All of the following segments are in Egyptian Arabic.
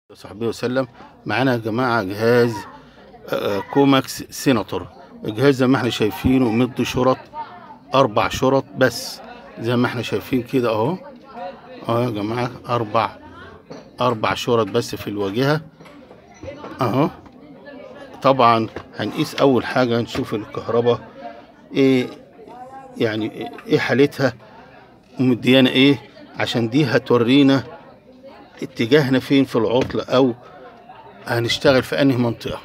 صحبه وسلم معانا يا جماعة جهاز آه، كوماكس سيناتور الجهاز زي ما احنا شايفينه مدي شرط أربع شرط بس زي ما احنا شايفين كده أهو أهو يا جماعة أربع أربع شرط بس في الواجهة أهو طبعا هنقيس أول حاجة نشوف الكهرباء إيه يعني إيه حالتها ومديانا إيه عشان دي هتورينا اتجاهنا فين في العطل او هنشتغل في انهي منطقة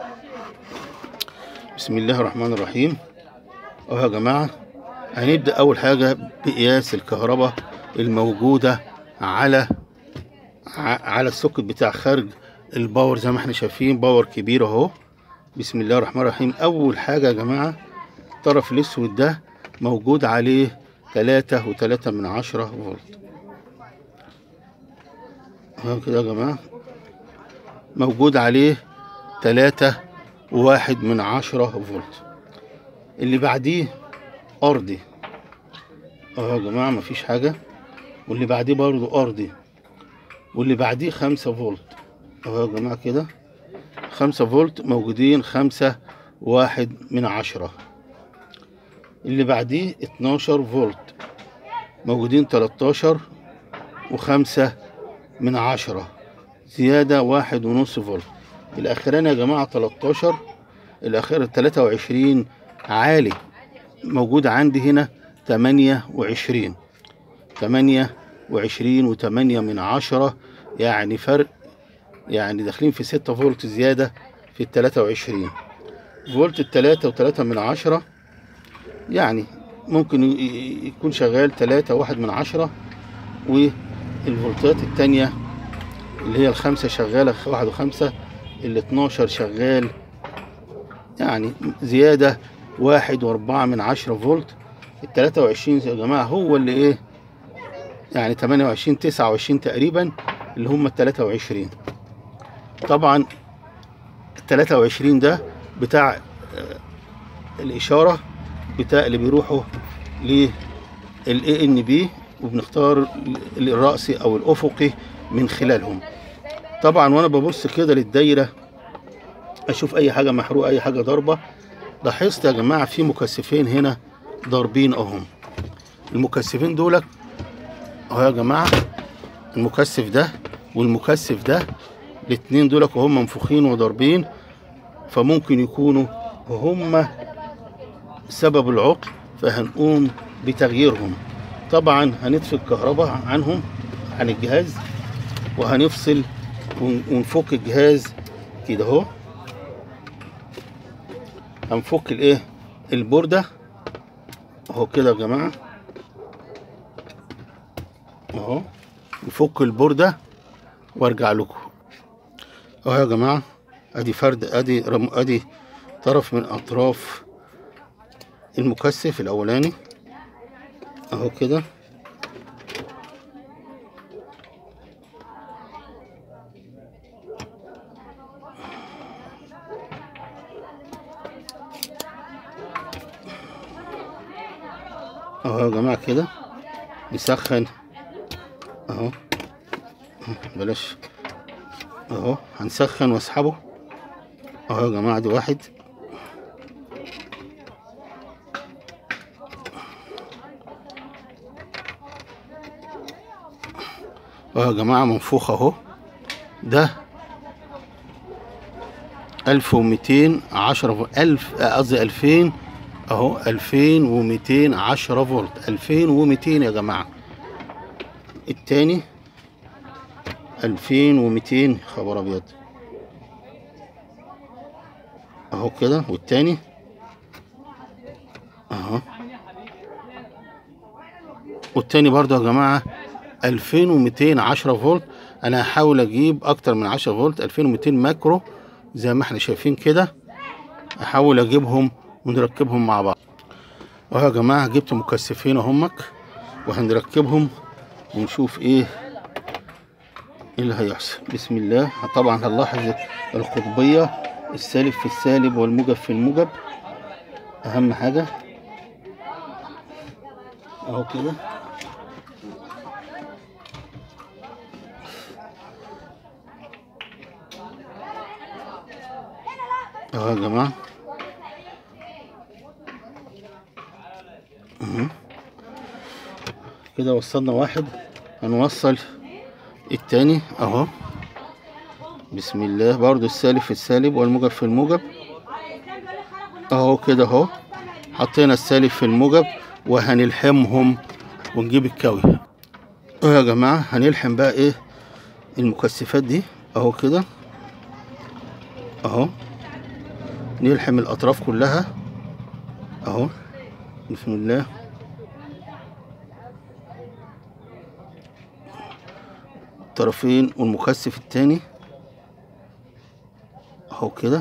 بسم الله الرحمن الرحيم اهو يا جماعة هنبدأ اول حاجة بقياس الكهرباء الموجودة على ع- على السوكت بتاع خارج الباور زي ما احنا شايفين باور كبير اهو بسم الله الرحمن الرحيم اول حاجة يا جماعة الطرف الاسود ده موجود عليه تلاتة وتلاتة من عشرة فولت ها كده يا جماعة موجود عليه تلاتة وواحد من عشرة فولت اللي بعديه أرضي اهو يا جماعة مفيش حاجة واللي بعديه برضو أرضي واللي بعديه خمسة فولت اهو يا جماعة كده خمسة فولت موجودين خمسة واحد من عشرة اللي بعديه اتناشر فولت موجودين تلاتاشر وخمسة من عشرة زيادة واحد ونص فولت الأخراني يا جماعة تلاتاشر الأخير تلاتة وعشرين عالي موجود عندي هنا تمانية وعشرين تمانية وعشرين وتمانية من عشرة يعني فرق يعني داخلين في ستة فولت زيادة في التلاتة وعشرين فولت التلاتة وتلاتة من عشرة يعني ممكن ي- ي- يكون شغال تلاتة واحد من عشرة والفولتات التانية اللي هي الخمسة شغالة واحد وخمسة ال 12 شغال يعني زيادة واحد وأربعة من عشرة فولت ال 23 يا جماعة هو اللي إيه يعني 28 29 تقريبا اللي هم ال 23 طبعا ال 23 ده بتاع آه، الإشارة بتاع اللي بيروحوا للاي ان بي وبنختار الرأسي أو الأفقي من خلالهم طبعا وانا ببص كده للدايره اشوف اي حاجه محروقه اي حاجه ضاربه لاحظت يا جماعه في مكثفين هنا ضاربين اهم المكثفين دول اهو يا جماعه المكثف ده والمكثف ده الاتنين دول وهم منفوخين وضاربين فممكن يكونوا هم سبب العطل فهنقوم بتغييرهم طبعا هنطفي الكهرباء عنهم عن الجهاز وهنفصل ون- ونفك الجهاز كده اهو هنفك الايه البوردة اهو كده يا جماعة اهو نفك البوردة وارجع لكم اهو يا جماعة ادي فرد ادي رم ادي طرف من اطراف المكثف الاولاني اهو كده اهو يا جماعة كده نسخن اهو بلاش اهو هنسخن واسحبه اهو يا جماعة دي واحد اهو يا جماعة منفوخ اهو ده ألف وميتين عشرة فولت ألف آه، قصدي ألفين أهو ألفين وميتين عشرة فولت ألفين وميتين يا جماعة التاني ألفين وميتين خبر أبيض أهو كده والتاني أهو والتاني برضه يا جماعة ألفين وميتين عشرة فولت أنا هحاول أجيب أكتر من عشرة فولت ألفين وميتين ماكرو زي ما احنا شايفين كده احاول اجيبهم ونركبهم مع بعض اهو يا جماعه جبت مكثفين اهمك وهنركبهم ونشوف ايه ايه اللي هيحصل بسم الله طبعا هنلاحظ القطبيه السالب في السالب والموجب في الموجب اهم حاجه اهو كده اهو يا جماعة أهو. كده وصلنا واحد هنوصل التاني اهو بسم الله برضو السالب في السالب والموجب في الموجب اهو كده اهو حطينا السالب في الموجب وهنلحمهم ونجيب الكوي اهو يا جماعة هنلحم بقى ايه المكثفات دي اهو كده اهو نلحم الاطراف كلها اهو بسم الله طرفين والمكثف التاني اهو كده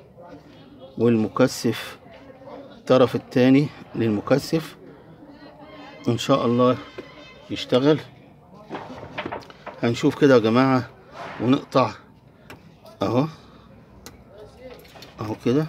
والمكثف الطرف التاني للمكثف ان شاء الله يشتغل هنشوف كده يا جماعة ونقطع اهو اهو كده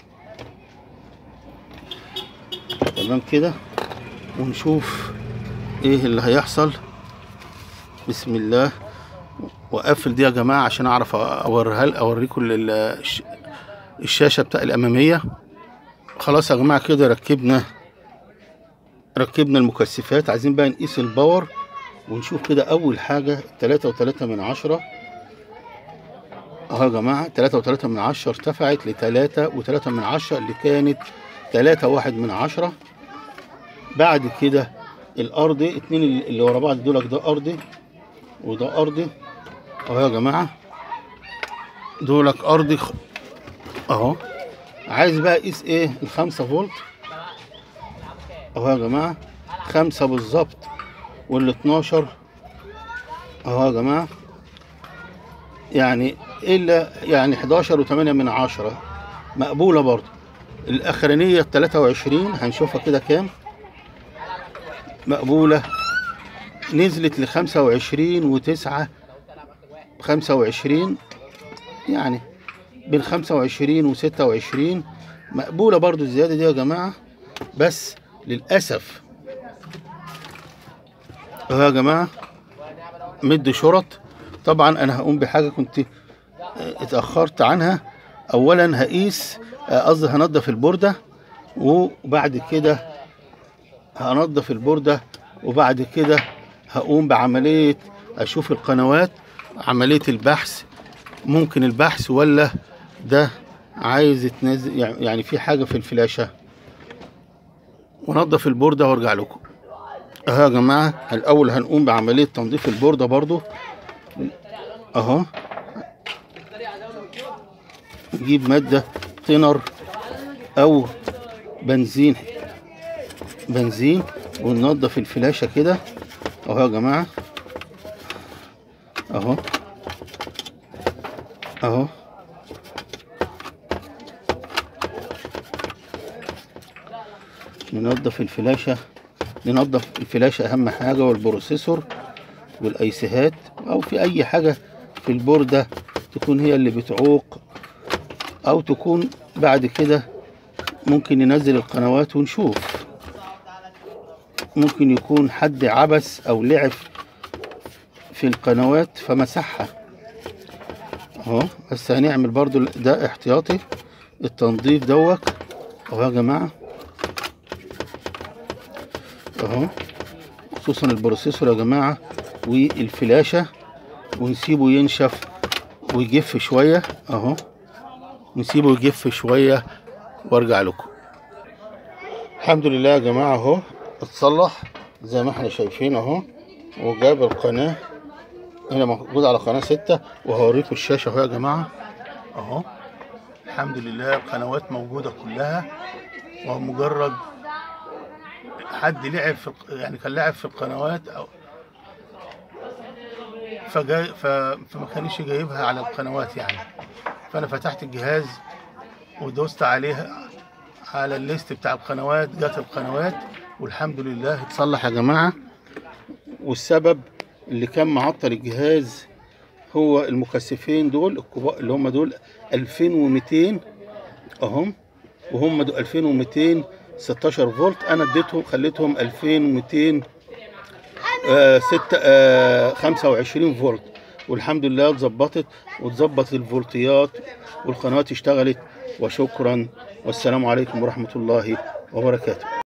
تمام كده ونشوف ايه اللي هيحصل بسم الله واقفل دي يا جماعه عشان اعرف اوريها اوريكم ال- الش- الشاشه بتاع الاماميه خلاص يا جماعه كده ركبنا ركبنا المكثفات عايزين بقى نقيس الباور ونشوف كده اول حاجه تلاتة وتلاتة من عشرة اهو يا جماعه تلاتة وتلاتة من عشرة ارتفعت لتلاتة وتلاتة من عشرة اللي كانت تلاتة واحد من عشرة بعد كده الارضي اتنين اللي ورا بعض دولك ده ارضي وده ارضي اهو يا جماعه دولك ارضي خ- اهو عايز بقى اقيس ايه الخمسة فولت اهو يا جماعه خمسة بالظبط وال 12 اهو يا جماعه يعني الا يعني 11 و8 من عشرة مقبوله برضه الاخرانيه ال 23 هنشوفها كده كام مقبوله نزلت ل 25 و9 25 يعني بين 25 و26 مقبوله برضو الزياده دي يا جماعه بس للاسف اهو يا جماعه مد شرط طبعا انا هقوم بحاجه كنت اه، اتاخرت عنها اولا هقيس اه، قصدي هنضف البورده وبعد كده هنضف البوردة وبعد كده هقوم بعملية أشوف القنوات عملية البحث ممكن البحث ولا ده عايز يتنزل يعني في حاجة في الفلاشة ونضف البوردة وارجع لكم اهو يا جماعة الأول هنقوم بعملية تنظيف البوردة برضو اهو نجيب مادة تنر أو بنزين بنزين وننضف الفلاشة كده اهو يا جماعة اهو اهو ننضف الفلاشة ننضف الفلاشة اهم حاجة والبروسيسور والايسيهات او في اي حاجة في البوردة تكون هي اللي بتعوق او تكون بعد كده ممكن ننزل القنوات ونشوف ممكن يكون حد عبس او لعب في القنوات فمسحها اهو بس هنعمل برضو ده احتياطي التنظيف دوت اهو يا جماعه اهو خصوصا البروسيسور يا جماعه والفلاشه ونسيبه ينشف ويجف شويه اهو نسيبه يجف شويه وارجع لكم الحمد لله يا جماعه اهو اتصلح زي ما احنا شايفين اهو وجاب القناه هنا موجود على قناه ستة وهوريكم الشاشه اهو يا جماعه اهو الحمد لله القنوات موجوده كلها ومجرد حد لعب في الق- يعني كان لعب في القنوات او فجاي ف... فما كانش جايبها على القنوات يعني فانا فتحت الجهاز ودوست عليها على الليست بتاع القنوات جت القنوات والحمد لله اتصلح يا جماعه والسبب اللي كان معطل الجهاز هو المكثفين دول الكبار اللي هم دول 2200 اهم وهم دول 2200 16 فولت انا اديتهم خليتهم 2200 آه ستة آه 25 فولت والحمد لله اتظبطت واتظبط الفولتيات والقنوات اشتغلت وشكرا والسلام عليكم ورحمة الله وبركاته